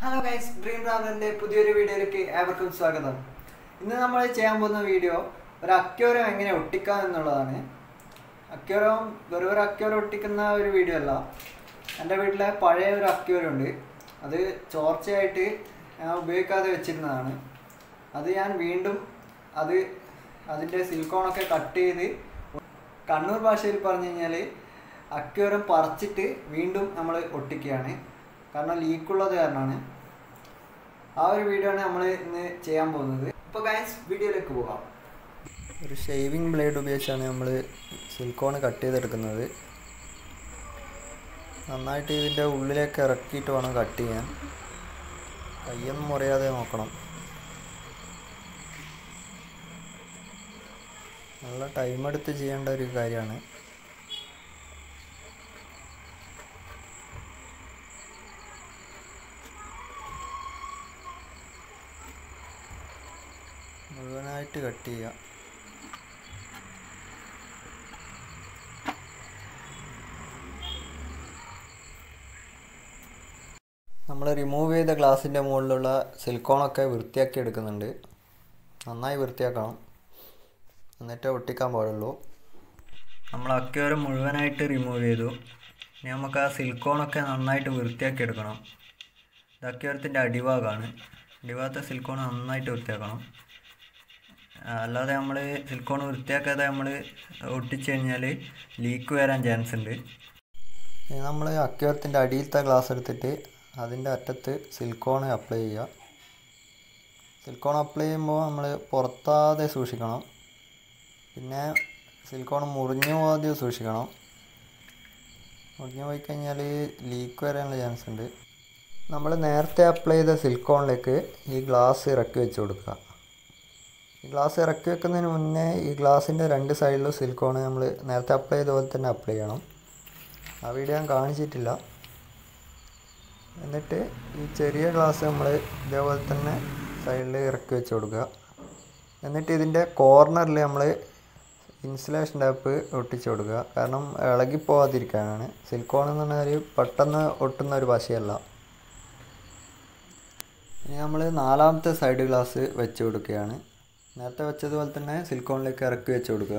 hello guys dream റാമറിന്റെ പുതിയൊരു വീഡിയോയിലേക്ക് ഏവർക്കും സ്വാഗതം ഇന്ന് നമ്മൾ ചെയ്യാൻ പോകുന്ന വീഡിയോ ഒരു അക്യോരം എങ്ങനെ ഒട്ടിക്കാം എന്നുള്ളതാണ് അക്യോരം വെറും ഒരു അക്യോരം ഒട്ടിക്കുന്ന ഒരു വീഡിയോ അല്ല എൻ്റെ വീട്ടിലെ പഴയ ഒരു അക്യോരം ഉണ്ട് അത് ചോർച്ചയായിട്ട് ഞാൻ ഉപയോഗിക്കാതെ വെച്ചിരുന്നതാണ് അത് ഞാൻ വീണ്ടും അത് അതിൻ്റെ സിലിക്കോണൊക്കെ കട്ട് ചെയ്ത് കണ്ണൂർ ഭാഷയിൽ പറഞ്ഞു കഴിഞ്ഞാൽ അക്യോരം പറിച്ചിട്ട് വീണ്ടും നമ്മൾ ഒട്ടിക്കുകയാണ് കാരണം ലീക്കുള്ളത് കാരണമാണ് ആ ഒരു വീഡിയോ ആണ് നമ്മൾ ഇന്ന് ചെയ്യാൻ പോകുന്നത് ഇപ്പോൾ ഗൈസ് വീഡിയോയിലേക്ക് പോകാം ഒരു ഷേവിങ് ബ്ലേഡ് ഉപയോഗിച്ചാണ് നമ്മൾ സിലിക്കോൺ കട്ട് ചെയ്തെടുക്കുന്നത് നന്നായിട്ട് ഇതിൻ്റെ ഉള്ളിലേക്ക് ഇറക്കിയിട്ട് വേണം കട്ട് ചെയ്യാൻ കയ്യൊന്നും മുറിയാതെ നോക്കണം നല്ല ടൈം എടുത്ത് ചെയ്യേണ്ട ഒരു കാര്യമാണ് മുഴുവനായിട്ട് കട്ട് ചെയ്യുക നമ്മൾ റിമൂവ് ചെയ്ത ഗ്ലാസിൻ്റെ മുകളിലുള്ള സിലിക്കോണൊക്കെ വൃത്തിയാക്കി എടുക്കുന്നുണ്ട് നന്നായി വൃത്തിയാക്കണം എന്നിട്ടേ ഒട്ടിക്കാൻ പാടുള്ളൂ നമ്മൾ അക്യോരം മുഴുവനായിട്ട് റിമൂവ് ചെയ്തു ഇനി നമുക്ക് ആ സിലിക്കോണൊക്കെ നന്നായിട്ട് വൃത്തിയാക്കി എടുക്കണം ഇത് അക്യോരത്തിൻ്റെ അടിഭാഗമാണ് അടിഭാഗത്തെ സിലിക്കോൺ നന്നായിട്ട് വൃത്തിയാക്കണം ആ, അല്ലാതെ നമ്മൾ സിലിക്കോൺ വൃത്തിയാക്കാതെ നമ്മൾ ഒട്ടിച്ചു കഴിഞ്ഞാൽ ലീക്ക് വരാൻ ചാൻസ് ഉണ്ട് ഇനി നമ്മൾ അക്യോരത്തിൻ്റെ അടിയിലത്തെ ഗ്ലാസ് എടുത്തിട്ട് അതിൻ്റെ അറ്റത്ത് സിലിക്കോൺ അപ്ലൈ ചെയ്യുക സിലിക്കോൺ അപ്ലൈ ചെയ്യുമ്പോൾ നമ്മൾ പുറത്താതെ സൂക്ഷിക്കണം പിന്നെ സിലിക്കോൺ മുറിഞ്ഞു പോകാതെ സൂക്ഷിക്കണം മുറിഞ്ഞു പോയി കഴിഞ്ഞാൽ ലീക്ക് വരാനുള്ള ചാൻസ് ഉണ്ട് നമ്മൾ നേരത്തെ അപ്ലൈ ചെയ്ത സിലിക്കോണിലേക്ക് ഈ ഗ്ലാസ് ഇറക്കി വെച്ച് കൊടുക്കുക ഈ ഗ്ലാസ് ഇറക്കി വെക്കുന്നതിന് മുന്നേ ഈ ഗ്ലാസിൻ്റെ രണ്ട് സൈഡിലും സിലിക്കോൺ നമ്മൾ നേരത്തെ അപ്ലൈ ചെയ്ത പോലെ തന്നെ അപ്ലൈ ചെയ്യണം ആ വീഡിയോ ഞാൻ കാണിച്ചിട്ടില്ല എന്നിട്ട് ഈ ചെറിയ ഗ്ലാസ് നമ്മൾ ഇതേപോലെ തന്നെ സൈഡിൽ ഇറക്കി വെച്ച് കൊടുക്കുക എന്നിട്ട് ഇതിൻ്റെ കോർണറിൽ നമ്മൾ ഇൻസുലേഷൻ ടാപ്പ് ഒട്ടിച്ച് കൊടുക്കുക കാരണം ഇളകിപ്പോവാതിരിക്കാനാണ് സിലിക്കോൺ എന്ന് പറഞ്ഞാൽ പെട്ടെന്ന് ഒട്ടുന്ന ഒരു പശയല്ല ഇനി നമ്മൾ നാലാമത്തെ സൈഡ് ഗ്ലാസ് വെച്ച് കൊടുക്കുകയാണ് നേരത്തെ വെച്ചതുപോലെ തന്നെ സിലിക്കോണിലേക്ക് ഇറക്കി വെച്ച് കൊടുക്കുക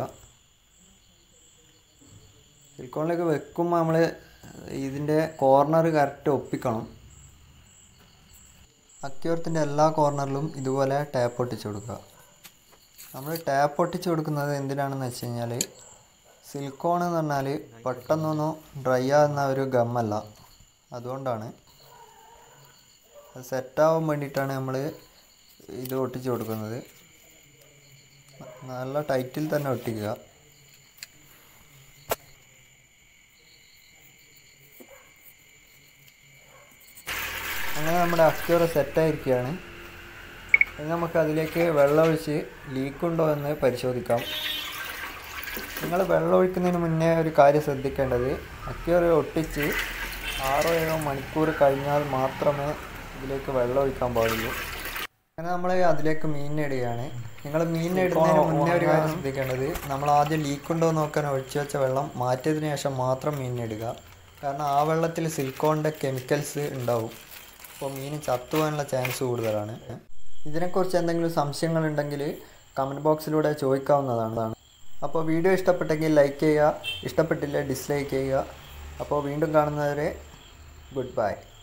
സിലിക്കോണിലേക്ക് വെക്കുമ്പോൾ നമ്മൾ ഇതിൻ്റെ കോർണർ കറക്റ്റ് ഒപ്പിക്കണം അക്യൂരത്തിൻ്റെ എല്ലാ കോർണറിലും ഇതുപോലെ ടാപ്പ് ഒട്ടിച്ച് കൊടുക്കുക നമ്മൾ ടാപ്പ് ഒട്ടിച്ച് കൊടുക്കുന്നത് എന്തിനാണെന്ന് വെച്ച് കഴിഞ്ഞാൽ സിലിക്കോൺ എന്ന് പറഞ്ഞാൽ പെട്ടെന്നൊന്നും ഡ്രൈ ആകുന്ന ഒരു ഗമ്മല്ല അതുകൊണ്ടാണ് അത് സെറ്റാവാൻ വേണ്ടിയിട്ടാണ് നമ്മൾ ഇത് ഒട്ടിച്ച് കൊടുക്കുന്നത് നല്ല ടൈറ്റിൽ തന്നെ ഒട്ടിക്കുക അങ്ങനെ നമ്മുടെ അക്യൂറ സെറ്റായിരിക്കുകയാണ് ഇനി നമുക്ക് അതിലേക്ക് വെള്ളം ഒഴിച്ച് ലീക്കുണ്ടോ എന്ന് പരിശോധിക്കാം നിങ്ങൾ വെള്ളം ഒഴിക്കുന്നതിന് മുന്നേ ഒരു കാര്യം ശ്രദ്ധിക്കേണ്ടത് അക്യൂറ ഒട്ടിച്ച് ആറോ ഏഴോ മണിക്കൂർ കഴിഞ്ഞാൽ മാത്രമേ ഇതിലേക്ക് വെള്ളം ഒഴിക്കാൻ പാടുള്ളൂ അങ്ങനെ നമ്മൾ അതിലേക്ക് മീനിടുകയാണ് നിങ്ങൾ മീനിടുന്നതിന് മുന്നേ ഒരു കാര്യം ശ്രദ്ധിക്കേണ്ടത് നമ്മൾ ആദ്യം ലീക്കുണ്ടോ എന്ന് നോക്കാൻ ഒഴിച്ചു വെച്ച വെള്ളം മാറ്റിയതിന് ശേഷം മാത്രം മീനിടുക കാരണം ആ വെള്ളത്തിൽ സിലിക്കോണിൻ്റെ കെമിക്കൽസ് ഉണ്ടാവും അപ്പോൾ മീൻ ചത്തുപോകാനുള്ള ചാൻസ് കൂടുതലാണ് ഇതിനെക്കുറിച്ച് എന്തെങ്കിലും സംശയങ്ങളുണ്ടെങ്കിൽ കമൻറ്റ് ബോക്സിലൂടെ ചോദിക്കാവുന്നതാണ് അപ്പോൾ വീഡിയോ ഇഷ്ടപ്പെട്ടെങ്കിൽ ലൈക്ക് ചെയ്യുക ഇഷ്ടപ്പെട്ടില്ല ഡിസ്ലൈക്ക് ചെയ്യുക അപ്പോൾ വീണ്ടും കാണുന്നവരെ ഗുഡ് ബൈ